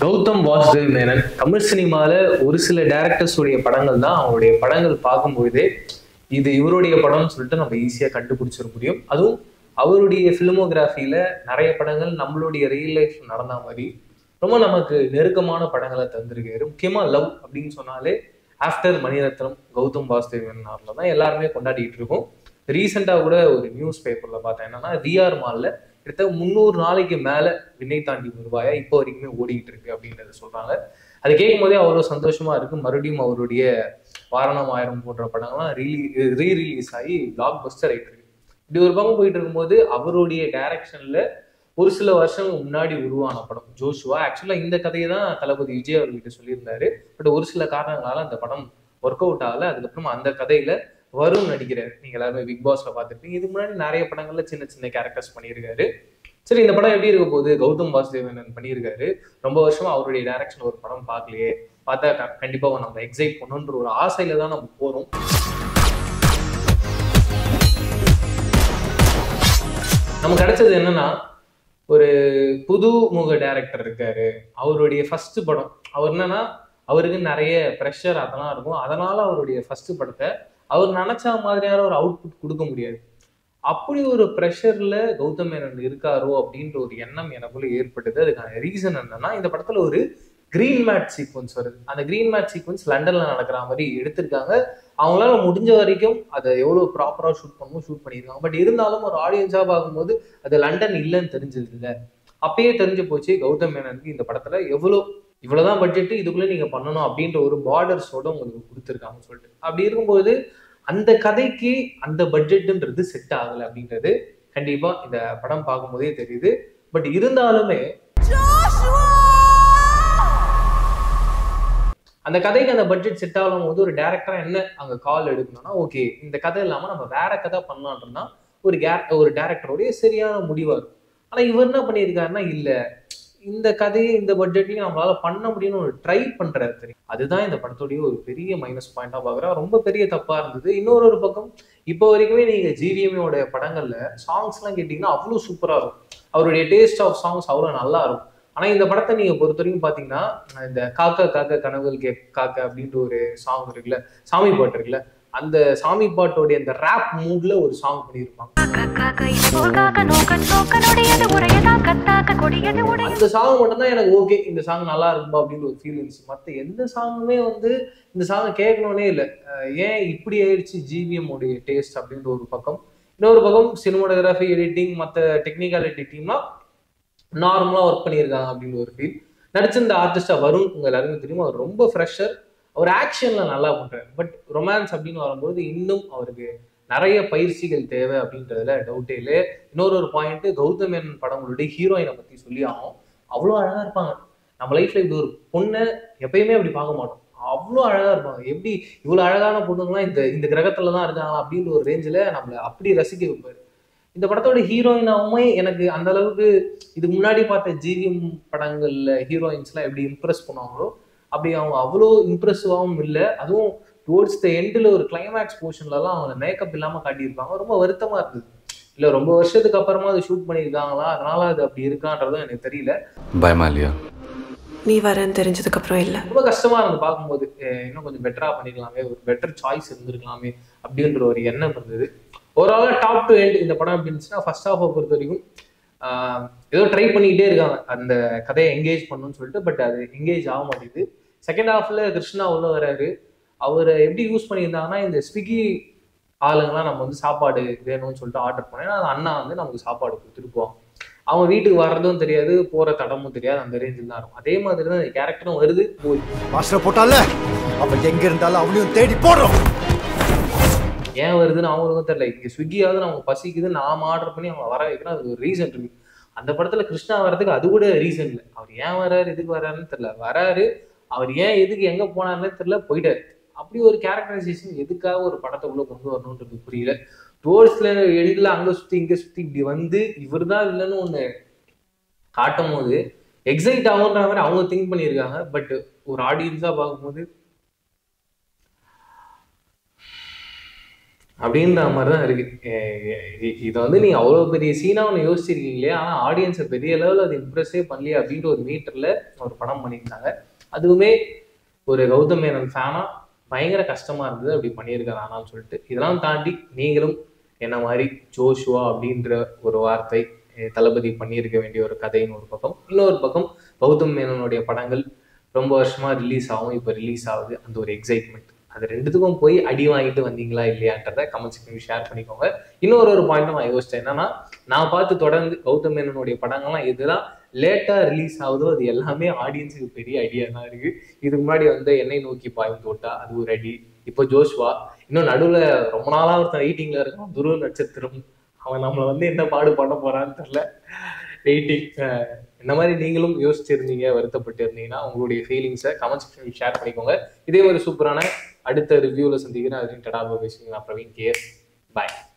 கௌதம் வாசுதேவ் மேனன் தமிழ் சினிமால ஒரு சில டேரக்டர்ஸ் உடைய படங்கள் தான் அவங்களுடைய படங்கள் பார்க்கும்போதே இது இவருடைய படம்னு சொல்லிட்டு நம்ம ஈஸியா கண்டுபிடிச்சிட முடியும் அதுவும் அவருடைய ஃபிலிமோகிராஃபியில நிறைய படங்கள் நம்மளுடைய ரியல் லைஃப் நடந்த மாதிரி ரொம்ப நமக்கு நெருக்கமான படங்களை தந்திருக்காரு முக்கியமா லவ் அப்படின்னு சொன்னாலே ஆஃப்டர் மணிரத்னம் கௌதம் வாசுதேவன் அவர்ல தான் எல்லாருமே கொண்டாடிட்டு இருக்கோம் ரீசெண்டாக கூட ஒரு நியூஸ் பேப்பர்ல பார்த்தேன் என்னன்னா விஆர் மால்ல கிட்ட முந்நூறு நாளைக்கு மேல விண்ணை தாண்டி வருவாயா இப்போ வரைக்குமே ஓடிக்கிட்டு இருக்கு அப்படின்றத சொல்றாங்க அது கேட்கும் போதே அவ்வளோ சந்தோஷமா இருக்கு மறுபடியும் அவருடைய வாரணம் ஆயிரம் போன்ற படங்கள்லாம் ரீலீ ரீ ரிலீஸ் ஆகி பிளாக் பஸ்டர் ஆயிட்டு இருக்கு இப்படி ஒரு பக்கம் போயிட்டு இருக்கும்போது அவருடைய டைரக்ஷன்ல ஒரு சில வருஷங்களுக்கு முன்னாடி உருவான படம் ஜோஷுவா ஆக்சுவலா இந்த கதையை தான் தளபதி விஜய் அவர்கிட்ட சொல்லியிருந்தாரு பட் ஒரு சில காரணங்களால அந்த படம் ஒர்க் அவுட் ஆகல அதுக்கப்புறமா அந்த கதையில வருண் நடிக்கிறார் நீங்க எல்லாருமே பிக் பாஸ்ல பார்த்துருப்பீங்க இதுக்கு முன்னாடி நிறைய படங்கள்ல சின்ன சின்ன கேரக்டர்ஸ் பண்ணியிருக்காரு சரி இந்த படம் எப்படி இருக்க போகுது கௌதம் வாசுதேவன் பண்ணியிருக்காரு ரொம்ப வருஷமா அவருடைய டைரக்ஷன் ஒரு படம் பார்க்கலையே பார்த்தா க- கண்டிப்பா நம்ம எக்ஸைட் பண்ணணுன்ற ஒரு ஆசையில தான் நம்ம போறோம் நமக்கு கிடைச்சது என்னன்னா ஒரு புது முக டைரக்டர் இருக்காரு அவருடைய ஃபர்ஸ்ட் படம் அவர் என்னன்னா அவருக்கு நிறைய ப்ரெஷர் அதெல்லாம் இருக்கும் அதனால அவருடைய ஃபர்ஸ்ட் படத்தை அவர் நினைச்ச மாதிரியான ஒரு அவுட்புட் கொடுக்க முடியாது அப்படி ஒரு ப்ரெஷர்ல கௌதம் மேனன் இருக்காரோ அப்படின்ற ஒரு எண்ணம் எனக்குள்ள ஏற்பட்டது அதுக்கான ரீசன் என்னன்னா இந்த படத்துல ஒரு கிரீன் மேட் சீக்வன்ஸ் வருது அந்த கிரீன் மேட் சீக்வன்ஸ் லண்டன்ல நடக்கிற மாதிரி எடுத்திருக்காங்க அவங்களால முடிஞ்ச வரைக்கும் அதை எவ்வளவு ப்ராப்பரா ஷூட் பண்ணணும் ஷூட் பண்ணியிருக்காங்க பட் இருந்தாலும் ஒரு ஆடியன்ஸா பார்க்கும்போது அது லண்டன் இல்லைன்னு தெரிஞ்சது இல்ல அப்பயே தெரிஞ்சு போச்சு கௌதம் மேனனுக்கு இந்த படத்துல எவ்வளவு இவ்வளவுதான் பட்ஜெட் இதுக்குள்ள நீங்க பண்ணணும் அப்படின்ற ஒரு பார்டர்ஸோட உங்களுக்கு கொடுத்துருக்காங்கன்னு சொல்லிட்டு அப்படி இருக்கும்போது அந்த கதைக்கு அந்த பட்ஜெட்ன்றது செட் ஆகல அப்படின்றது கண்டிப்பா இந்த படம் பார்க்கும்போதே தெரியுது பட் இருந்தாலுமே அந்த கதைக்கு அந்த பட்ஜெட் செட் ஆகும் போது ஒரு டேரக்டரா என்ன அங்க கால் எடுக்கணும்னா ஓகே இந்த கதை இல்லாம நம்ம வேற கதை பண்ணலான்றோம்னா ஒரு கே ஒரு டேரக்டருடைய சரியான முடிவா இருக்கும் ஆனா இவர் என்ன பண்ணியிருக்காருன்னா இல்ல இந்த கதையை இந்த பட்ஜெட்லயும் நம்மளால பண்ண முடியும்னு ஒரு ட்ரை பண்றாரு தெரியும் அதுதான் இந்த படத்துடைய ஒரு பெரிய மைனஸ் பாயிண்டா பாக்குறேன் ரொம்ப பெரிய தப்பா இருந்தது இன்னொரு ஒரு பக்கம் இப்போ வரைக்குமே நீங்க ஜிவிஎம்மோட படங்கள்ல சாங்ஸ் எல்லாம் கேட்டீங்கன்னா அவ்வளவு சூப்பரா இருக்கும் அவருடைய டேஸ்ட் ஆஃப் சாங்ஸ் அவ்வளவு நல்லா இருக்கும் ஆனா இந்த படத்தை நீங்க பொறுத்த வரைக்கும் பாத்தீங்கன்னா இந்த காக்கா காக்கா கனவுகள் கே காக்க அப்படின்ற ஒரு சாங் இருக்குல்ல சாமி பாட்டு இருக்குல்ல அந்த சாமி பாட்டோடைய அந்த ரேப் மூட்ல ஒரு சாங் பண்ணியிருப்பாங்க அந்த சாங் மட்டும் தான் எனக்கு ஓகே இந்த சாங் நல்லா இருக்கும்பா அப்படின்னு ஒரு ஃபீல் இருந்துச்சு மத்த எந்த சாங்குமே வந்து இந்த சாங் கேட்கணும்னே இல்லை ஏன் இப்படி ஆயிடுச்சு ஜிவிஎம் உடைய டேஸ்ட் அப்படின்ற ஒரு பக்கம் இன்னொரு பக்கம் சினிமோட்டோகிராஃபி எடிட்டிங் மற்ற டெக்னிக்காலிட்டி டீம்லாம் நார்மலாக ஒர்க் பண்ணியிருக்காங்க அப்படின்னு ஒரு ஃபீல் நடிச்சிருந்த ஆர்டிஸ்டா வருண் உங்க எல்லாருமே தெரியும் அவர் ரொம்ப ஃப்ரெஷர் அவர் ஆக்ஷன்ல நல்லா பண்றாரு பட் ரொமான்ஸ் அப்படின்னு வரும்போது இன்னும் அவருக்கு நிறைய பயிற்சிகள் தேவை அப்படின்றதுல டவுட்டே இல்லை இன்னொரு ஒரு பாயிண்ட் கௌதம் மேனன் படங்களுடைய ஹீரோயினை பத்தி சொல்லி ஆகும் அவ்வளோ அழகா இருப்பாங்க நம்ம லைஃப்ல இப்படி ஒரு பொண்ணை எப்பயுமே அப்படி பார்க்க மாட்டோம் அவ்வளோ அழகா இருப்பாங்க எப்படி இவ்வளவு அழகான பொண்ணுங்களாம் இந்த இந்த கிரகத்துல தான் இருக்காங்க அப்படின்ற ஒரு ரேஞ்சில் நம்மளை அப்படி ரசிக்க வைப்பாரு இந்த படத்தோட ஹீரோயினாவுமே எனக்கு அந்த அளவுக்கு இதுக்கு முன்னாடி பார்த்த ஜிவிஎம் படங்கள்ல ஹீரோயின்ஸ்லாம் எப்படி இம்ப்ரெஸ் பண்ணுவாங்களோ அப்படி அவங்க அவ்வளோ இம்ப்ரெசிவாகவும் இல்லை அதுவும் டுவோர்ட்ஸ் த எண்டில் ஒரு கிளைமேக்ஸ் போர்ஷன்லலாம் அவங்க மேக்கப் இல்லாமல் காட்டியிருப்பாங்க ரொம்ப வருத்தமா இருந்தது இல்லை ரொம்ப வருஷத்துக்கு அப்புறமா அதை ஷூட் பண்ணியிருக்காங்களா அதனால அது அப்படி இருக்கான்றதும் எனக்கு தெரியல பயமா இல்லையா நீ வரேன்னு தெரிஞ்சதுக்கு அப்புறம் இல்ல ரொம்ப கஷ்டமா இருந்து பார்க்கும்போது அஹ் இன்னும் கொஞ்சம் பெட்டரா பண்ணிக்கலாமே ஒரு பெட்டர் சாய்ஸ் இருந்திருக்கலாமே அப்படின்ற ஒரு எண்ணம் இருந்தது ஓவராலாக டாப் டு எண்ட் இந்த படம் எப்படி இருந்துச்சுன்னா ஃபர்ஸ்ட் ஹாஃபை பொறுத்த வரைக்கும் ஆஹ் ஏதோ ட்ரை பண்ணிக்கிட்டே இருக்காங்க அந்த கதையை எங்கேஜ் பண்ணணும்னு சொல்லிட்டு பட் அது எங்கேஜ் ஆக மாட்டேங்குது செகண்ட் ஹாஃப்ல கிருஷ்ணா உள்ள வராரு அவரை எப்படி யூஸ் பண்ணியிருந்தாங்கன்னா இந்த ஸ்விக்கி ஆளுங்கெல்லாம் நம்ம வந்து சாப்பாடு வேணும்னு சொல்லிட்டு ஆர்டர் பண்ணேன் அந்த அண்ணா வந்து நமக்கு சாப்பாடு கொடுத்துட்டு போவாங்க அவங்க வீட்டுக்கு வர்றதும் தெரியாது போற தடமும் தெரியாது அந்த ரேஞ்சில் தான் இருக்கும் அதே மாதிரி தான் இந்த கேரக்டரும் வருது போகுது மாஸ்டர் போட்டால அவ எங்க இருந்தாலும் அவளையும் தேடி போடுறோம் ஏன் வருதுன்னு அவங்களுக்கும் தெரியல இங்க ஸ்விக்கியாவது நமக்கு பசிக்குது நாம ஆர்டர் பண்ணி அவங்க வர வைக்கிறோம் அதுக்கு ஒரு ரீசன் இருக்கு அந்த படத்துல கிருஷ்ணா வர்றதுக்கு அது கூட ரீசன் இல்லை அவர் ஏன் வராரு எதுக்கு வராருன்னு தெரியல வராரு அவர் ஏன் எதுக்கு எங்க போனாருன்னு தெரியல போயிட்டாரு அப்படி ஒரு கேரக்டரைசேஷன் எதுக்காக ஒரு படத்துக்குள்ள கொண்டு வரணுன்றது புரியல டுவோர்ட்ஸ்ல எண்ட்ல அங்க சுத்தி இங்க சுத்தி இப்படி வந்து இவர் தான் இல்லைன்னு ஒண்ணு காட்டும் போது எக்ஸைட் ஆகுன்ற மாதிரி அவங்க திங்க் பண்ணியிருக்காங்க பட் ஒரு ஆடியன்ஸா பார்க்கும்போது அப்படின்ற மாதிரி தான் இருக்கு அஹ் இ- இதை வந்து நீங்க அவ்வளோ பெரிய சீனா ஒன்று யோசிச்சிருக்கீங்களே ஆனால் ஆடியன்ஸை பெரிய லெவலில் அது இம்ப்ரெஸ்ஸே பண்ணலையே அப்படின்ற ஒரு மீட்டர்ல ஒரு படம் பண்ணியிருந்தாங்க அதுவுமே ஒரு கௌதம் மேனன் ஃபேனா பயங்கர கஷ்டமா இருந்தது அப்படி பண்ணியிருக்காரு ஆனாலும் சொல்லிட்டு இதெல்லாம் தாண்டி நீங்களும் என்ன மாதிரி ஜோஷுவா அப்படின்ற ஒரு வார்த்தை அஹ் தளபதி பண்ணியிருக்க வேண்டிய ஒரு கதைன்னு ஒரு பக்கம் இன்னொரு பக்கம் கௌதம் மேனனுடைய படங்கள் ரொம்ப வருஷமா ரிலீஸ் ஆகும் இப்போ ரிலீஸ் ஆகுது அந்த ஒரு எக்ஸைட்மெண்ட் அது ரெண்டுத்துக்கும் போய் அடி வாங்கிட்டு வந்தீங்களா இல்லையான்றத கமெண்ட் செக்ஷன் ஷேர் பண்ணிக்கோங்க இன்னொரு ஒரு பாயிண்ட் நான் யோசிச்சேன் என்னன்னா நான் பார்த்து தொடர்ந்து கௌதம் மேனனுடைய படங்கள்லாம் எதுலாம் லேட்டா ரிலீஸ் ஆகுதோ அது எல்லாமே ஆடியன்ஸுக்கு பெரிய ஐடியா தான் இருக்கு இதுக்கு முன்னாடி வந்து என்னை நோக்கி பாயும் தோட்டா அது ஒரு அடி இப்போ ஜோஷ்வா இன்னும் நடுவுல ரொம்ப நாளா ஒருத்தன் வெயிட்டிங்ல இருக்கான் துருவ நட்சத்திரம் அவன் நம்மளை வந்து என்ன பாடு பண்ண போறான்னு தெரியல வெயிட்டிங் இந்த மாதிரி நீங்களும் யோசிச்சிருந்தீங்க வருத்தப்பட்டு இருந்தீங்கன்னா உங்களுடைய ஃபீலிங்ஸை கமெண்ட் செக்ஷனில் ஷேர் பண்ணிக்கோங்க இதே மாதிரி சூப்பரான அடுத்த ரிவ்யூவில் சந்திக்கிறேன் அதுலேயும் டடா பேசுவீங்க நான் பிரவீன் கேஎஸ் பாய்